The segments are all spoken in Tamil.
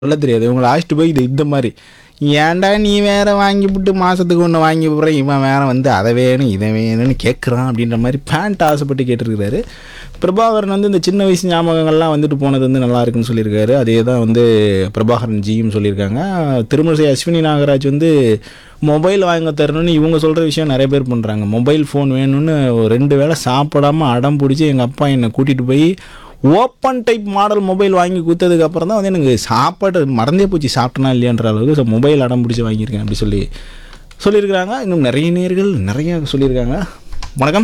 சொல்ல தெரியாது இவங்களை அழைச்சிட்டு போய் இது இந்த மாதிரி ஏன்டா நீ வேற வாங்கிவிட்டு மாதத்துக்கு ஒன்று வாங்கி போடுற இவன் வேற வந்து அதை வேணும் இதை வேணும்னு கேட்குறான் அப்படின்ற மாதிரி பேண்ட் ஆசைப்பட்டு கேட்டிருக்கிறாரு பிரபாகரன் வந்து இந்த சின்ன வயசு ஞாபகங்கள்லாம் வந்துட்டு போனது வந்து நல்லா இருக்குன்னு சொல்லியிருக்காரு அதே தான் வந்து பிரபாகரன் ஜியும் சொல்லியிருக்காங்க திருமணி அஸ்வினி நாகராஜ் வந்து மொபைல் வாங்க தரணும்னு இவங்க சொல்கிற விஷயம் நிறைய பேர் பண்ணுறாங்க மொபைல் ஃபோன் வேணும்னு ஒரு ரெண்டு வேளை சாப்பிடாம அடம் பிடிச்சி எங்கள் அப்பா என்னை கூட்டிகிட்டு போய் ஓப்பன் டைப் மாடல் மொபைல் வாங்கி கொடுத்ததுக்கு அப்புறம் தான் வந்து எனக்கு சாப்பாடு மறந்தே போச்சு சாப்பிட்டனா இல்லையான்ற அளவுக்கு ஸோ மொபைல் அடம் பிடிச்சி வாங்கியிருக்கேன் அப்படி சொல்லி சொல்லியிருக்கிறாங்க இன்னும் நிறைய நேர்கள் நிறைய சொல்லியிருக்காங்க வணக்கம்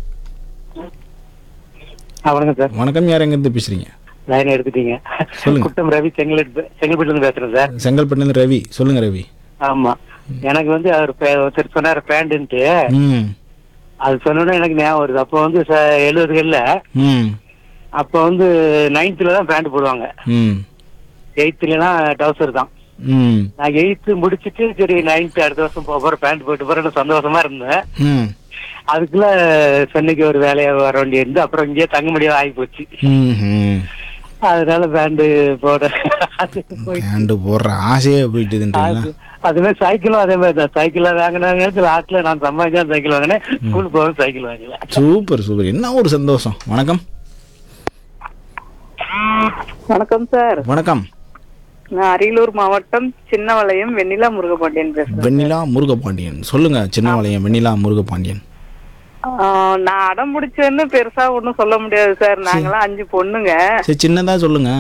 ஆ, வணக்கம் சார் வணக்கம் யார் எங்கேருந்து பேசுகிறீங்க லைன் எடுத்துட்டீங்க சொல்லுங்க. குட்டம் ரவி செங்கல்பட்டு செங்கல்பட்டுல இருந்து பேசுறேன் சார் செங்கல்பட்டுலேருந்து ரவி சொல்லுங்கள் ரவி ஆமா எனக்கு வந்து அவர் பே- ஒருத்தர் சொன்னார் பேண்ட்ன்ட்டு ம் அது சொன்னோன்னே எனக்கு ஞாபகம் வருது அப்போ வந்து ச- எழுபதுகள்ல ம் அப்போ வந்து நைன்த்ல தான் பேண்ட் போடுவாங்க ம் எயித்துலலாம் டவுசர் தான் ம் நான் எயித்து முடிச்சிட்டு சரி நைன்த் அடுத்த வருஷம் போக போற பேண்ட் போட்டு போறேன்னு சந்தோஷமா இருந்தேன் ம் அதுக்குள்ள சென்னைக்கு ஒரு வேலையா வர வேண்டி இருந்து அப்புறம் இங்கேயே தங்க முடியாத ஆகி போச்சு ம் ம் அதனால பேண்ட் போட அது போய் ஆண்டு போடுற ஆசையே போயிட்டுதுன்றீங்களா அது- அது மாதிரி சைக்கிளும் அதே மாதிரி தான் சைக்கிள் வாங்கினாங்க லாஸ்ட்ல நான் சம்பாதிச்சா சைக்கிள் வாங்கினேன் ஸ்கூல் போக சைக்கிள் வாங்கல சூப்பர் சூப்பர் என்ன ஒரு சந்தோஷம் வணக்கம் வணக்கம் சார் வணக்கம் நான் அரியலூர் மாவட்டம் சின்னவளையம் வெண்ணிலா முருகபாண்டியன் பேசுறேன் வெண்ணிலா முருகபாண்டியன் சொல்லுங்க சின்னவாளையம் வெண்ணிலா முருகபாண்டியன் ஆஹ் நான் அடம் பிடிச்சேன்னு பெருசா ஒண்ணும் சொல்ல முடியாது சார் நாங்களாம் அஞ்சு பொண்ணுங்க சரி சின்னதா சொல்லுங்க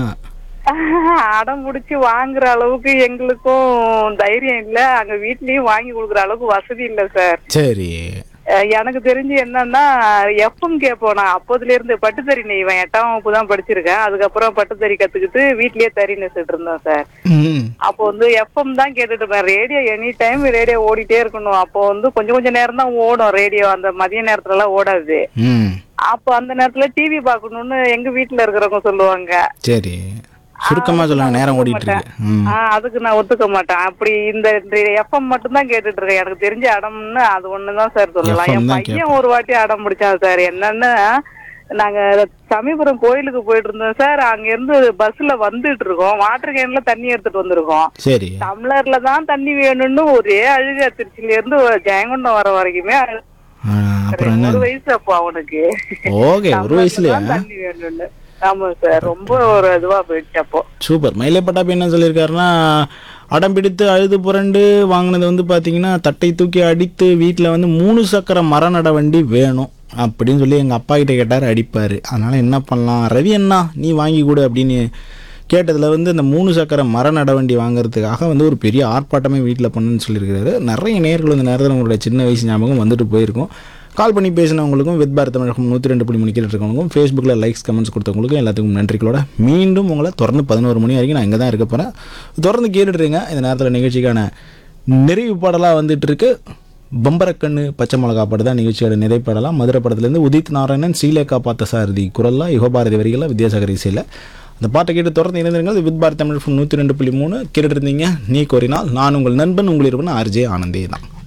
அடம் பிடிச்சி வாங்குற அளவுக்கு எங்களுக்கும் தைரியம் இல்ல அங்க வீட்லயும் வாங்கி கொடுக்குற அளவுக்கு வசதி இல்ல சார் சரி அஹ் எனக்கு தெரிஞ்சு என்னன்னா எஃப்எம் கேட்போம் நான் அப்போதுல இருந்து பட்டுத்தறி நெய்வேன் எட்டாம் வகுப்பு தான் படிச்சிருக்கேன் அதுக்கப்புறம் பட்டுத்தறி கத்துக்கிட்டு வீட்லயே தறி நெசிட்டு இருந்தோம் சார் ம் அப்போ வந்து எஃப்எம் தான் கேட்டுட்டு இருப்பேன் ரேடியோ எனி டைம் ரேடியோ ஓடிட்டே இருக்கணும் அப்போ வந்து கொஞ்சம் கொஞ்சம் நேரம் தான் ஓடும் ரேடியோ அந்த மதிய நேரத்துல எல்லாம் ஓடாது ம் அப்போ அந்த நேரத்துல டிவி பார்க்கணும்னு எங்க வீட்டுல இருக்கிறவங்க சொல்லுவாங்க சரி சுருக்கமா சொல்லுங்க நேரம் ஓடிட்டு இருக்கு ம் ஆஹ் அதுக்கு நான் ஒத்துக்க மாட்டேன் அப்படி இந்த எஃப்எம் மட்டும் தான் கேட்டுட்டு இருக்கேன் எனக்கு தெரிஞ்ச அடம்னு அது ஒண்ணுதான் சார் சொல்லலாம் FM என் தான் பையன் ஒரு வாட்டி அடம் பிடிச்சான் சார் என்னன்னா நாங்க சமீபுரம் கோயிலுக்கு போயிட்டு இருந்தோம் சார் அங்க இருந்து பஸ்ல வந்துட்டு இருக்கோம் வாட்டர் கேன்ல தண்ணி எடுத்துட்டு வந்திருக்கோம் சரி டம்ளர்ல தான் தண்ணி வேணும்னு ஒரே அழுக திருச்சியில இருந்து ஜெயங்கொண்டம் வர வரைக்குமே அழுக. ஆ, அப்புறம் என்ன ஒரு வயசு அப்போ அவனுக்கு ஓகே ஒரு டம்ளர்ல வயசுலயா தான் தண்ணி வேணும்னு ஆமா சார் ரொம்ப ஒரு இதுவா போயிடுச்சு அப்போ சூப்பர் மயிலை பட்டாப்பி என்ன சொல்லியிருக்காருன்னா அடம் பிடித்து அழுது புரண்டு வாங்கினது வந்து பார்த்தீங்கன்னா தட்டை தூக்கி அடித்து வீட்டில் வந்து மூணு சக்கர மர நட வண்டி வேணும் அப்படின்னு சொல்லி எங்கள் அப்பா கிட்ட கேட்டார் அடிப்பார் அதனால் என்ன பண்ணலாம் ரவி அண்ணா நீ வாங்கி கொடு அப்படின்னு கேட்டதில் வந்து இந்த மூணு சக்கர மர நட வண்டி வாங்குறதுக்காக வந்து ஒரு பெரிய ஆர்ப்பாட்டமே வீட்டில் பண்ணுன்னு சொல்லியிருக்காரு நிறைய நேர்கள் இந்த நேரத்தில் உங்களுடைய சின்ன வயசு ஞாபகம் வந்துட்டு போயிருக்கும் கால் பண்ணி பேசினவங்களுக்கும் வித் பாரத் தமிழகம் நூற்றி ரெண்டு புள்ளி மணி கேட்டு இருக்கவங்களுக்கும் ஃபேஸ்புக்கில் லைக்ஸ் கமெண்ட்ஸ் கொடுத்தவங்களுக்கும் எல்லாத்துக்கும் நன்றிகளோட மீண்டும் உங்களை தொடர்ந்து பதினோரு மணி வரைக்கும் நான் இங்கே தான் இருக்க போகிறேன் தொடர்ந்து கேட்டுட்ருங்க இந்த நேரத்தில் நிகழ்ச்சிக்கான நிறைவு பாடலாக வந்துட்டு இருக்கு பம்பரக்கண்ணு பச்சை மிளகா பாட்டு தான் நிகழ்ச்சியோட நிறைவு பாடலாம் மதுரை படத்துலேருந்து உதித் நாராயணன் ஸ்ரீலேகா பார்த்த சாரதி குரல்லாம் யுகபாரதி வரிகளில் வித்யாசாகர் இசையில் அந்த பாட்டை கேட்டு தொடர்ந்து இணைந்திருங்கள் வித் பாரத் தமிழ் நூற்றி ரெண்டு புள்ளி மூணு கேட்டுட்டு இருந்தீங்க நீ கோரினால் நான் உங்கள் நண்பன் உங்கள் இருவன் ஆர்ஜே ஆனந்தே தான்